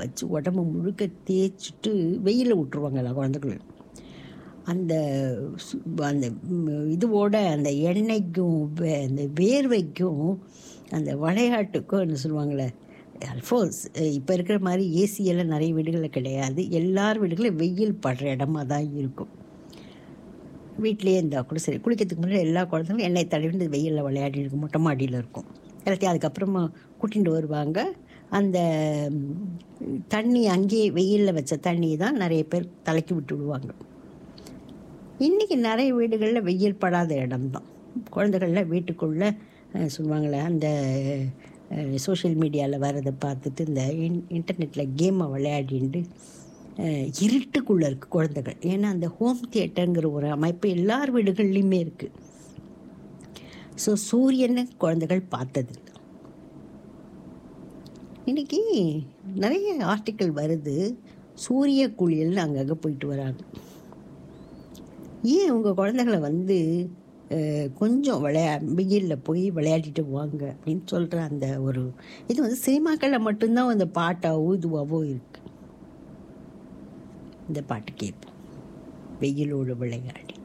வச்சு உடம்பு முழுக்க தேய்ச்சிட்டு வெயிலில் விட்டுருவாங்கல்ல குழந்தைகள் அந்த சு- அந்த ம், இதுவோட அந்த எண்ணெய்க்கும் வே- அந்த வேர்வைக்கும் அந்த விளையாட்டுக்கும் என்ன சொல்லுவாங்களே அல்ஃபோர்ஸ் இப்போ இருக்கிற மாதிரி ஏசி எல்லாம் நிறைய வீடுகளில் கிடையாது எல்லார் வீடுகளிலும் வெயில் படுற இடமா தான் இருக்கும் வீட்டிலேயே இருந்தால் கூட சரி குளிக்கிறதுக்கு முன்னாடி எல்லா குழந்தைங்களும் எண்ணெய் தடவி இந்த வெயிலில் விளையாடி இருக்கும் மொட்டை மாடியில் இருக்கும் எல்லாத்தையும் அதுக்கப்புறமா கூட்டிகிட்டு வருவாங்க அந்த ம், தண்ணி அங்கேயே வெயிலில் வச்ச தண்ணி தான் நிறைய பேர் தலைக்கு விட்டு விடுவாங்க இன்றைக்கி நிறைய வீடுகளில் வெயில் படாத இடம்தான் குழந்தைகள்லாம் வீட்டுக்குள்ளே அஹ், சொல்லுவாங்களே அந்த சோஷியல் மீடியாவில் வரதை பார்த்துட்டு இந்த இன் இன்டர்நெட்டில் கேமை விளையாடிட்டு அஹ், இருட்டுக்குள்ளே இருக்குது குழந்தைகள் ஏன்னா அந்த ஹோம் தியேட்டருங்கிற ஒரு அமைப்பு எல்லார் வீடுகள்லையுமே இருக்குது ஸோ சூரியனை குழந்தைகள் பார்த்ததில்லை இன்னைக்கு நிறைய ஆர்டிக்கல் வருது சூரிய குளியல்னு அங்கங்கே போயிட்டு வராங்க ஏன் உங்கள் குழந்தைகளை வந்து அஹ், கொஞ்சம் விளையா வெயிலில் போய் விளையாடிட்டு வாங்க அப்படின்னு சொல்கிற அந்த ஒரு இது வந்து சினிமாக்களில் மட்டும்தான் அந்த பாட்டாவோ இதுவாவோ இருக்கு இந்த பாட்டு கேட்போம் வெயிலோடு விளையாடி